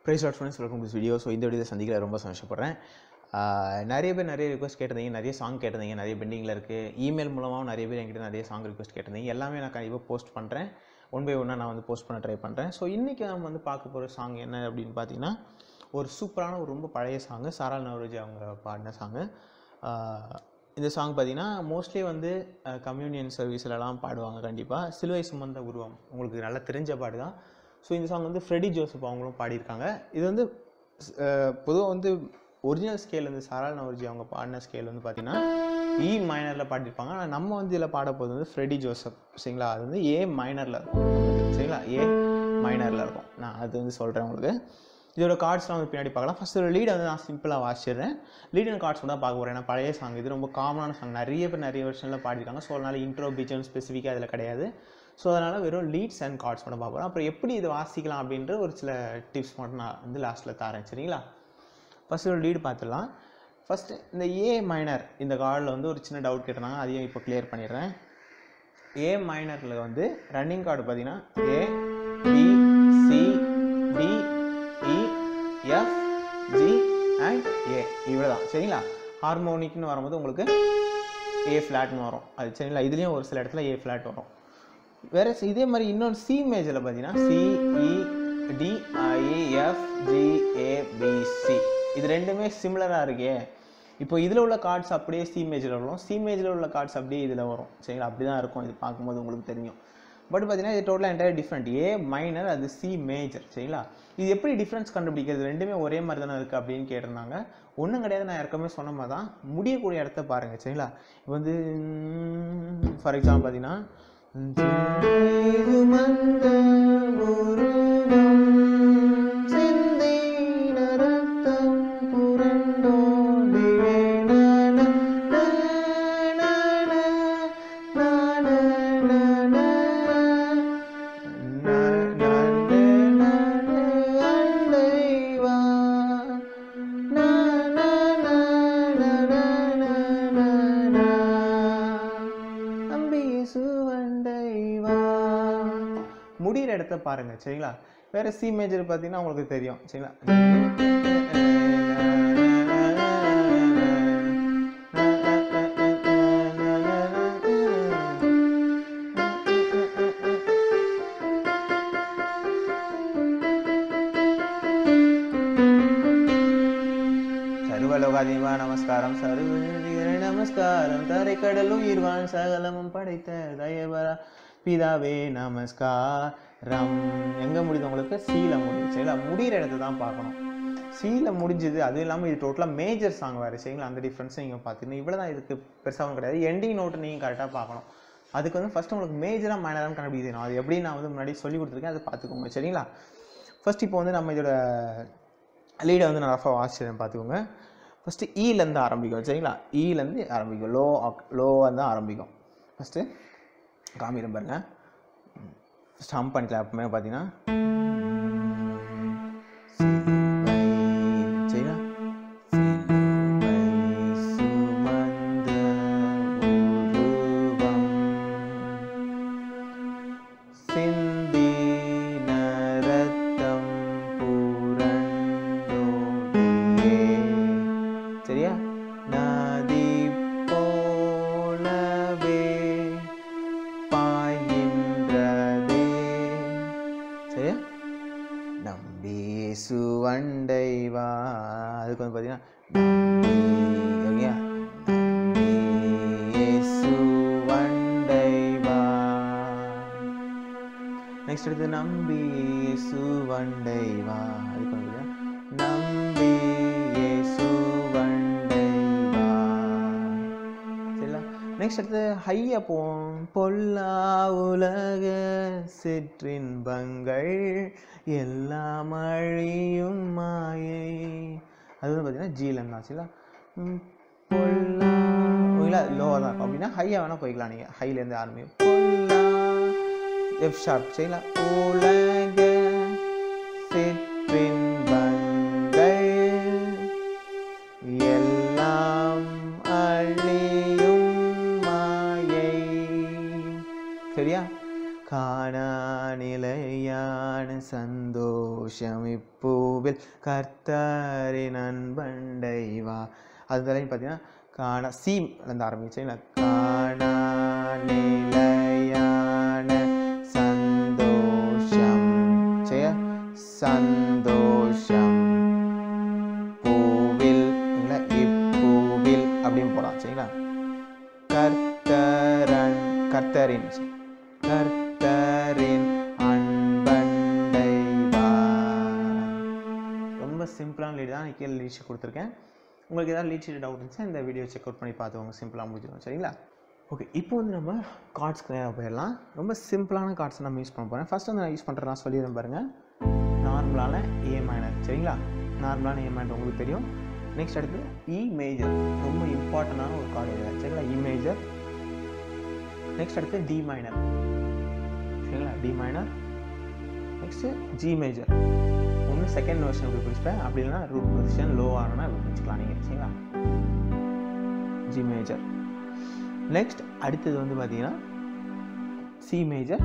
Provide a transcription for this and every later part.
Price Lord friends welcome to video so இந்த video சந்திக்கல ரொம்ப சந்தோஷப்படுறேன் ஆஹ் நிறைய பேர் நிறைய ரிக்வஸ்ட் கேட்டிருந்தீங்க நிறைய சாங் கேட்டிருந்தீங்க நிறைய பெண்டிங்கில் இருக்குது இமெயில் மூலமாகவும் நிறைய பேர் என்கிட்ட நிறைய சாங் ரிக்வஸ்ட் கேட்டிருந்தீங்க எல்லாமே நான் கண்டிப்பாக போஸ்ட் பண்ணுறேன் ஒன் பை ஒன்னாக நான் வந்து போஸ்ட் பண்ண ட்ரை பண்ணுறேன் ஸோ இன்றைக்கி நம்ம வந்து பார்க்க போகிற சாங் என்ன அப்படின்னு பார்த்தீங்கன்னா ஒரு சூப்பரான ஒரு ரொம்ப பழைய சாங்கு சாரா நவரோஜி அவங்க பாடின சாங்கு இந்த சாங் பார்த்தீங்கன்னா மோஸ்ட்லி வந்து கம்யூனியன் சர்வீஸ்லலாம் பாடுவாங்க கண்டிப்பாக சிலுவை சுமந்த உருவம் உங்களுக்கு நல்லா தெரிஞ்ச பாடு தான் ஸோ இந்த சாங் வந்து ஃப்ரெடி ஜோசப் அவங்களும் பாடியிருக்காங்க இது வந்து பொதுவாக வந்து ஒரிஜினல் ஸ்கேல் வந்து சாரால் நவர்ஜி அவங்க பாடின ஸ்கேல் வந்து பார்த்தீங்கன்னா இ மைனரில் பாடியிருப்பாங்க ஆனால் நம்ம வந்து இதில் பாட போகிறது வந்து ஃப்ரெடி ஜோசப் சரிங்களா அது வந்து ஏ மைனரில் இருக்கும் சரிங்களா ஏ மைனரில் இருக்கும் நான் அது வந்து சொல்கிறேன் உங்களுக்கு இதோட கார்ட்ஸ்லாம் வந்து பின்னாடி பார்க்கலாம் ஃபஸ்ட் ஒரு லீடை வந்து நான் சிம்பிளாக வாசிச்சிடுறேன் லீட் அண்ட் கார்ட்ஸ் தான் பார்க்க போகிறேன் ஏன்னா பழைய சாங் இது ரொம்ப காமனான சாங் நிறைய பேர் நிறைய வருஷனில் பாடிருக்காங்க ஸோ அதனால் இன்ட்ரோ பீச்சம் ஸ்பெசிஃபிக்காக அதில் கிடையாது ஸோ அதனால் வெறும் லீட்ஸ் அண்ட் கார்ட்ஸ் மட்டும் பார்க்க போகிறோம் அப்புறம் எப்படி இதை வாசிக்கலாம் அப்படின்ற ஒரு சில டிப்ஸ் மட்டும் நான் வந்து லாஸ்ட்டில் தரேன் சரிங்களா ஃபஸ்ட்டு ஒரு லீடு பார்த்துடலாம் ஃபஸ்ட்டு இந்த ஏ மைனர் இந்த கார்டில் வந்து ஒரு சின்ன டவுட் கேட்டிருந்தாங்க அதையும் இப்போ கிளியர் பண்ணிடுறேன் ஏ மைனரில் வந்து ரன்னிங் கார்டு பார்த்தீங்கன்னா A B C D E F G and A இவ்வளோ தான் சரிங்களா ஹார்மோனிக்னு வரும்போது உங்களுக்கு ஏ ஃப்ளாட்னு வரும் அது சரிங்களா இதுலேயும் ஒரு சில இடத்துல ஏ ஃப்ளாட் வரும் வேற இதே மாதிரி இன்னொன்று சி மேஜரில் பார்த்தீங்கன்னா C E D I F G A B C இது ரெண்டுமே சிமிலராக இருக்கே இப்போ இதில் உள்ள கார்ட்ஸ் அப்படியே சி மேஜரில் வரும் சி மேஜரில் உள்ள கார்ட்ஸ் அப்படியே இதில் வரும் சரிங்களா அப்படி தான் இருக்கும் இது பார்க்கும்போது உங்களுக்கு தெரியும் பட் பார்த்தீங்கன்னா இது டோட்டலாக என்டையர் டிஃப்ரெண்ட் ஏ மைனர் அது சி மேஜர் சரிங்களா இது எப்படி டிஃப்ரென்ஸ் கண்டுபிடிக்கிறது ரெண்டுமே ஒரே மாதிரி தானே இருக்குது அப்படின்னு கேட்டிருந்தாங்க ஒன்றும் கிடையாது நான் ஏற்கனவே சொன்ன மாதிரி தான் முடியக்கூடிய இடத்த பாருங்கள் சரிங்களா இப்போ வந்து ஃபார் எக்ஸாம்பிள் பார்த்தீங்கன்னா மந்த உருவம் சிந்தின ரத்தம் புரண்டோடியே நன, நன, நன, நன, நன, நன, அண்டை வா. நா, நா, நா, நா, நா, நா, நா. அம்பி சுவண்டை வா முடிகிற இடத்த பாருங்க சரிங்களா வேற சி மேஜர் பார்த்தீங்கன்னா உங்களுக்கு தெரியும் சரிங்களா சர்வலோகாதிபா நமஸ்காரம் சர்வ நமஸ்காரம் தரை கடலும் ஈர்வான் சகலமும் படைத்த தயவரா பிதாவே நமஸ்காரம் எங்க முடியுது உங்களுக்கு சீல முடியுது சரிங்களா முடிகிற இடத்த தான் பார்க்கணும் சீல முடிஞ்சது அதுவும் இல்லாமல் இது டோட்டலாக மேஜர் சாங் வேறு சரிங்களா அந்த டிஃப்ரென்ஸும் நீங்கள் பார்த்துக்கணும் இவ்வளோ தான் இதுக்கு பெருசாகவும் கிடையாது எண்டிங் நோட்டு நீங்கள் கரெக்டாக பார்க்கணும் அதுக்கு வந்து ஃபஸ்ட்டு உங்களுக்கு மேஜராக மைனராக கண்டுபிடிக்கணும் அது எப்படி நான் வந்து முன்னாடி சொல்லி கொடுத்துருக்கேன் அதை பார்த்துக்கோங்க சரிங்களா ஃபர்ஸ்ட் இப்போ வந்து நம்ம இதோட லீடை வந்து நான் ரஃபாக வாசிச்சிருந்தேன் பார்த்துக்கோங்க ஃபஸ்ட்டு ஈலேருந்து ஆரம்பிக்கும் சரிங்களா ஈலேருந்து ஆரம்பிக்கும் லோ லோவாக தான் ஆரம்பிக்கும் ஃபஸ்ட்டு காமிக்கிறேன் பாருங்க ஃபஸ்ட் ஹம் பண்ணிக்கலாம் எப்பவுமே பார்த்தீங்கன்னா சரிங்களா சுமந்த உருவம் சிந்தின ரத்தம் புரண்டோடியே சரியா நதி போலவே பாய்கின்றதே சரியா நம்பி சுவண்டை வா அதுக்கு வந்து பார்த்தீங்கன்னா நம்பி ஓகேயா நம்பி சுவண்டை வா நெக்ஸ்ட் எடுத்து நம்பி சுவண்டை வா அதுக்கு வந்து பார்த்தீங்கன்னா நம்பி சுவண்டை வா சரிங்களா நெக்ஸ்ட் அடுத்து ஹையா போம் பொல்லா உலக சிற்றின்பங்கள் எல்லாம் அழியும் மாயை அது வந்து பார்த்தீங்கன்னா ஜீலன் தான் சரிங்களா ம், பொல்லா ஓகேங்களா லோவாக தான் இருக்கும் அப்படின்னா ஹையாக வேணால் போய்க்கலாம் நீங்கள் ஹைலேருந்து ஆரம்பிக்கும் பொல்லா எஃப் ஷார்ப் சரிங்களா உலக சிற்றின்பங்கள் எல்லாம் அழியும் மாயை சரியா காணா நிலையான சந்தோஷம் இப்பூவில் கர்த்தாரின் அன்பண்டை வா அது தலையும் பார்த்தீங்கன்னா காணா சீம் இருந்து ஆரம்பிச்சேன் காணா நிலையான சந்தோஷம் சரியா சந்தோஷம் பூவில் இல்லை இப்பூவில் அப்படின்னு போகலாம் சரிங்களா கர்த்தரன் கர்த்தரின் கர்த்தரின் அன்பண்டை வா ரொம்ப சிம்பிளான லீட் தான் கீழே லீட் ஷீட் கொடுத்துருக்கேன் உங்களுக்கு ஏதாவது லீட் ஷீட் டவுட் இருந்துச்சுன்னா இந்த வீடியோ செக் அவுட் பண்ணி பார்த்துக்கோங்க சிம்பிளாக முடிஞ்சிடும் சரிங்களா ஓகே இப்போ வந்து நம்ம கார்ட்ஸ்க்கு நேராக போயிடலாம் ரொம்ப சிம்பிளான கார்ட்ஸ் நம்ம யூஸ் பண்ண போகிறேன் ஃபஸ்ட் வந்து நான் யூஸ் பண்ணுறேன் நான் சொல்லிடுறேன் பாருங்கள் நார்மலான ஏ மைனர் சரிங்களா நார்மலான ஏ மைனர் உங்களுக்கு தெரியும் நெக்ஸ்ட் அடுத்து இ மேஜர் ரொம்ப இம்பார்ட்டண்டான ஒரு கார்டு இது சரிங்களா இ மேஜர் நெக்ஸ்ட் அடுத்து டி மைனர் சரிங்களா D minor next G major ஒன்று செகண்ட் வெர்ஷன் இப்படி பிடிச்சிப்பேன் அப்படி இல்லைனா ரூட் வெர்ஷன் லோ ஆனா இப்படி பிடிச்சிக்கலாம் நீங்கள் சரிங்களா ஜி மேஜர் நெக்ஸ்ட் அடுத்தது வந்து பார்த்தீங்கன்னா சி மேஜர்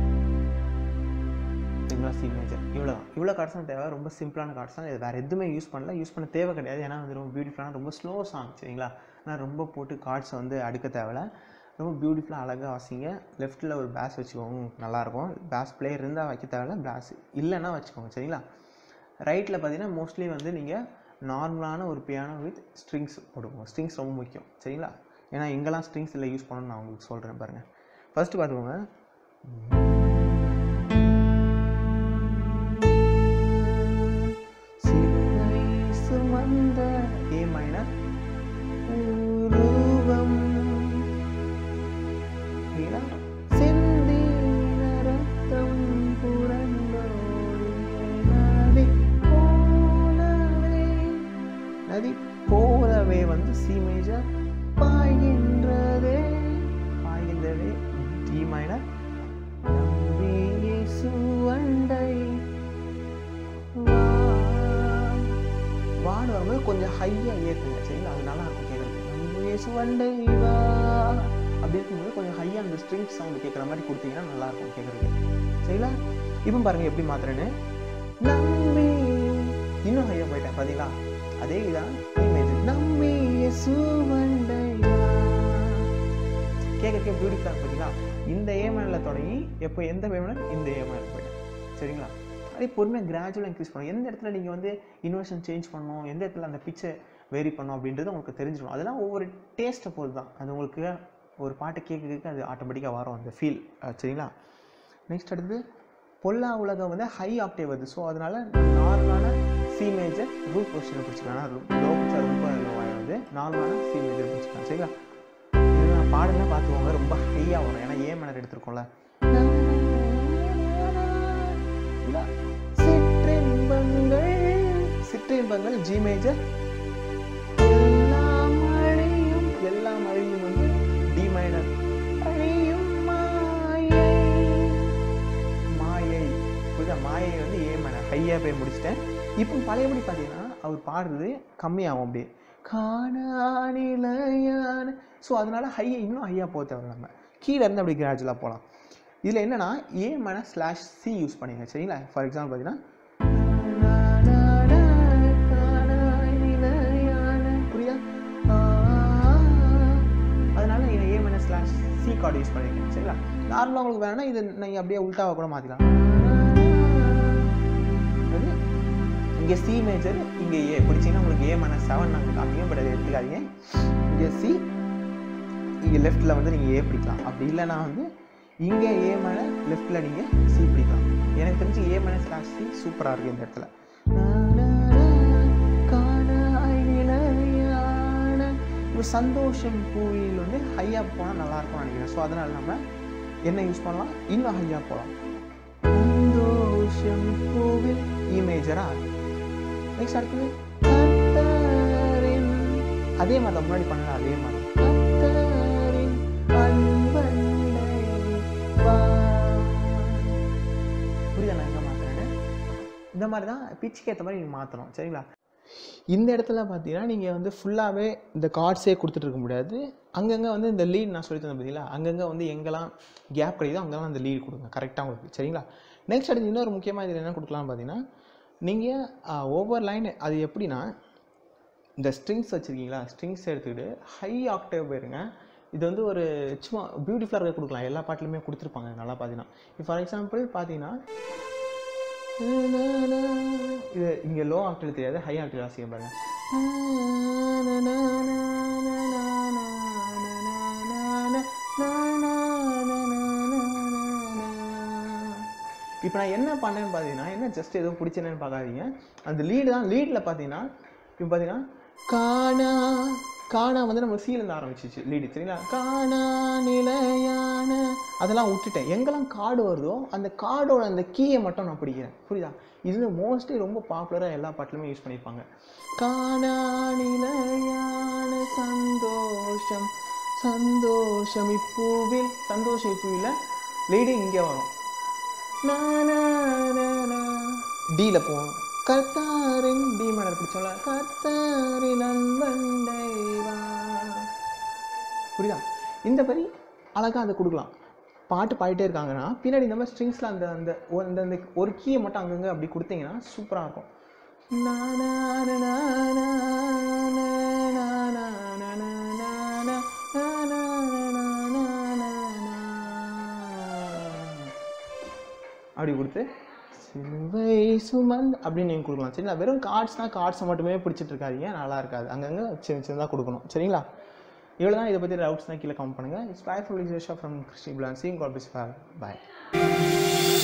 சரிங்களா சி மேஜர் இவ்வளோ தான் இவ்வளோ கார்ட்ஸ் தான் தேவை ரொம்ப சிம்பிளான கார்ட்ஸ் தான் இது வேறு எதுவுமே யூஸ் பண்ணல யூஸ் பண்ண தேவை கிடையாது ஏன்னா வந்து ரொம்ப பியூட்டிஃபுல்லான ரொம்ப ஸ்லோ சாங் சரிங்களா ஆனால் ரொம்ப போட்டு கார்ட்ஸை வந்து அடுக்க தேவையில்ல ரொம்ப பியூட்டிஃபுல்லாக அழகாக வாசிங்க லெஃப்ட்டில் ஒரு பேஸ் வச்சுக்கோங்க நல்லாயிருக்கும் பேஸ் பிளேயர் இருந்தால் வைக்க தேவையில்ல பேஸ் இல்லைன்னா வச்சுக்கோங்க சரிங்களா ரைட்டில் பார்த்தீங்கன்னா மோஸ்ட்லி வந்து நீங்கள் நார்மலான ஒரு பியானோ வித் ஸ்ட்ரிங்ஸ் போட்டுக்கோங்க ஸ்ட்ரிங்ஸ் ரொம்ப முக்கியம் சரிங்களா ஏன்னா எங்கெல்லாம் ஸ்ட்ரிங்ஸ் இல்லை யூஸ் பண்ணணும்னு நான் உங்களுக்கு சொல்கிறேன் பாருங்கள் ஃபஸ்ட்டு பார்த்துக்கோங்க சிலுவை சுமந்த ஏ மைனர் உருவம் இல்லைங்களா? சிந்தின ரத்தம் புரண்டோடிய நதி போலவே நதி போலவே வந்து சி மேஜர் பாய்கின்றதே பாய்கின்றதே டி மைனர் நம்பி இயேசு அண்டை வா. வான்னு வரும்போது கொஞ்சம் ஹையாக ஏற்றுங்க சரிங்களா அது நல்லா இருக்கும் கேட்குறது நம்பி இயேசு அண்டை வா அப்படி இருக்கும்போது கொஞ்சம் ஹையாக அந்த ஸ்ட்ரிங் சவுண்டு கேட்குற மாதிரி கொடுத்தீங்கன்னா நல்லா இருக்கும் கேட்குறதுக்கு சரிங்களா இப்போ பாருங்க எப்படி மாத்துறேன்னு நம்பி இன்னும் ஹையாக போயிட்டேன் பார்த்தீங்களா அதே இதான் இமேஜ் நம்பி இயேசு அண்டை வா. கேட்க கேட்க பியூட்டிஃபுல்லாக பார்த்தீங்களா இந்த ஏமனில் தொடங்கி எப்போ எந்த ஏமனில் இந்த ஏமனில் போயிட்டேன் சரிங்களா அதே பொறுமையாக கிராஜுவலாக இன்க்ரீஸ் பண்ணணும் எந்த இடத்துல நீங்கள் வந்து இன்வெர்ஷன் சேஞ்ச் பண்ணணும் எந்த இடத்துல அந்த பிச்சை வேரி பண்ணணும் அப்படின்றது உங்களுக்கு தெரிஞ்சிடும் அதெல்லாம் ஒவ்வொரு டேஸ்ட்டை பொறுத்து தான் அது உங்களுக்கு ஒரு பாட்டு கேட்க கேட்க அது ஆட்டோமேட்டிக்காக வரும் அந்த ஃபீல் சரிங்களா நெக்ஸ்ட் அடுத்து பொல்லா உலகம் வந்து ஹை ஆக்டேவ் வருது ஸோ அதனால் நார்மலான சி மேஜர் ரூட் பொசிஷனை பிடிச்சிக்கலாம் ஆனால் லோ பிடிச்சா ரொம்ப லோ ஆகிடுது நார்மலான சி மேஜர் பிடிச்சிக்கலாம் சரிங்களா இது நான் பாடலாம் பார்த்துக்கோங்க ரொம்ப ஹையாக வரும் ஏன்னா ஏ மனர் எடுத்திருக்கோம்ல இல்ல, சிற்றின்பங்கள் சிற்றின்பங்கள் ஜி மேஜர் எல்லாம் அழியும் எல்லாம் அழியும் வந்து டி மைனர் அழியும் மாயை மாயை புரியுதா மாயை வந்து ஏ மைனர் ஹையாக போய் முடிச்சிட்டேன் இப்போ பழையபடி பார்த்தீங்கன்னா அவர் பாடுறது கம்மியாகும் அப்படியே காணாநிலையான ஸோ அதனால ஹையை இன்னும் ஹையாக போக தேவை நம்ம கீழே இருந்து அப்படி கிராஜுவலாக போகலாம் இதில் என்னன்னா ஏ மன ஸ்லாஷ் சி யூஸ் பண்ணிங்க சரிங்களா ஃபார் எக்ஸாம்பிள் பார்த்தீங்கன்னா புரியுதா ஆ, அதனால நீங்கள் ஏ மன ஸ்லாஷ் சி கார்டு யூஸ் பண்ணிருக்கீங்க சரிங்களா நார்மலாக உங்களுக்கு வேணும்னா இது நீங்கள் அப்படியே உல்ட்டாவாக கூட மாற்றிக்கலாம் அது இங்கே சி மேஜர் இங்கே ஏ பிடிச்சிங்கன்னா உங்களுக்கு ஏ மைனஸ் செவன் நாங்கள் காமிங்க பட் அதை எடுத்துக்காதீங்க இங்கே சி இங்கே லெஃப்ட்டில் வந்து நீங்கள் ஏ பிடிக்கலாம் அப்படி இல்லைன்னா வந்து இங்கே ஏ மேலே லெஃப்ட்டில் நீங்கள் சி பிடிக்கலாம் எனக்கு தெரிஞ்சு ஏ மைனஸ் ஸ்லாஷ் சி சூப்பராக இருக்குது இந்த இடத்துல இப்போ சந்தோஷம் பூவில் வந்து ஹையாக போனால் நல்லாயிருக்கும்னு நினைக்கிறேன் ஸோ அதனால் நம்ம என்ன யூஸ் பண்ணலாம் இன்னும் ஹையாக போகலாம் சந்தோஷம் பூவில் இமேஜரா நெக்ஸ்ட் அடுத்தது கர்த்தரின் அதே மாதிரி தான் முன்னாடி பண்ணல அதே மாதிரி கர்த்தரின் அன்பண்டை வா. புரியுதா நான் எங்கே மாற்றுறேன்னு இந்த மாதிரி தான் பிச்சுக்கு ஏற்ற மாதிரி நீங்கள் மாற்றணும் சரிங்களா இந்த இடத்துல பார்த்தீங்கன்னா நீங்கள் வந்து ஃபுல்லாகவே இந்த கார்ட்ஸே கொடுத்துட்டு இருக்க முடியாது அங்கங்கே வந்து இந்த லீட் நான் சொல்லி தந்தேன் பார்த்தீங்களா அங்கங்கே வந்து எங்கெல்லாம் கேப் கிடைக்குதோ அங்கெல்லாம் அந்த லீட் கொடுங்க கரெக்டாக உங்களுக்கு சரிங்களா நெக்ஸ்ட் அடுத்து இன்னொரு முக்கியமாக இதில் என்ன கொடுக்கலாம்னு பார்த்தீங்கன்னா நீங்கள் ஒவ்வொரு லைன் அது எப்படின்னா இந்த ஸ்ட்ரிங்ஸ் வச்சுருக்கீங்களா ஸ்ட்ரிங்ஸ் எடுத்துக்கிட்டு ஹை ஆக்டேவ் போயிருங்க இது வந்து ஒரு சும்மா பியூட்டிஃபுல்லாக இருக்க கொடுக்கலாம் எல்லா பாட்டிலுமே கொடுத்துருப்பாங்க நல்லா பார்த்தீங்கன்னா இப்போ ஃபார் எக்ஸாம்பிள் பார்த்தீங்கன்னா இது இங்கே லோ ஆக்டேவ் தெரியாது ஹை ஆக்டேவ் வாசிக்க பாருங்க இப்போ நான் என்ன பண்ணேன்னு பார்த்தீங்கன்னா என்ன ஜஸ்ட் ஏதோ பிடிச்சேன்னு பார்க்காதீங்க அந்த லீடு தான் லீடில் பார்த்தீங்கன்னா இப்போ பார்த்தீங்கன்னா காணா காணா வந்து நம்ம சீலேருந்து ஆரம்பிச்சிச்சு லீடு சரிங்களா காணா நிலையான அதெல்லாம் விட்டுட்டேன் எங்கெல்லாம் கார்டு வருதோ அந்த கார்டோட அந்த கீயை மட்டும் நான் பிடிக்கிறேன் புரியுதா இது மோஸ்ட்லி ரொம்ப பாப்புலராக எல்லா பாட்டிலுமே யூஸ் பண்ணியிருப்பாங்க காணா நிலையான சந்தோஷம் சந்தோஷம் இப்பூவில் சந்தோஷம் இப்பூவில் லீடு இங்கே வரும் டியில் போவோம் கர்த்தாரின் டி மேடல் பிடிச்சோம்ல கர்த்தாரின் அன்பண்டை வா புரியுதா இந்த மாதிரி அழகாக அதை கொடுக்கலாம் பாட்டு பாடிட்டே இருக்காங்கன்னா பின்னாடி இந்த மாதிரி ஸ்ட்ரிங்ஸில் அந்த அந்த ஒரு- அந்த அந்த ஒரு கீயை மட்டும் அங்கங்கே அப்படி கொடுத்தீங்கன்னா சூப்பராக இருக்கும் நா, நா, நா, நா, நா, நா, நா, நா, நா, நா, நா, நா, நா, நா, நா, நா, நா, நா. அப்படி கொடுத்து சிலுவை சுமந்த் அப்படின்னு நீங்கள் கொடுக்கலாம் சரிங்களா வெறும் கார்ட்ஸ்னால் கார்ட்ஸை மட்டுமே பிடிச்சிட்டு இருக்காதீங்க நல்லா இருக்காது அங்கங்கே சின்ன சின்னதாக கொடுக்கணும் சரிங்களா இவ்வளோ தான் இதை பற்றி டவுட்ஸ்னால் கீழே கமெண்ட் பண்ணுங்கள் it's bye from Christy blessing God bless bye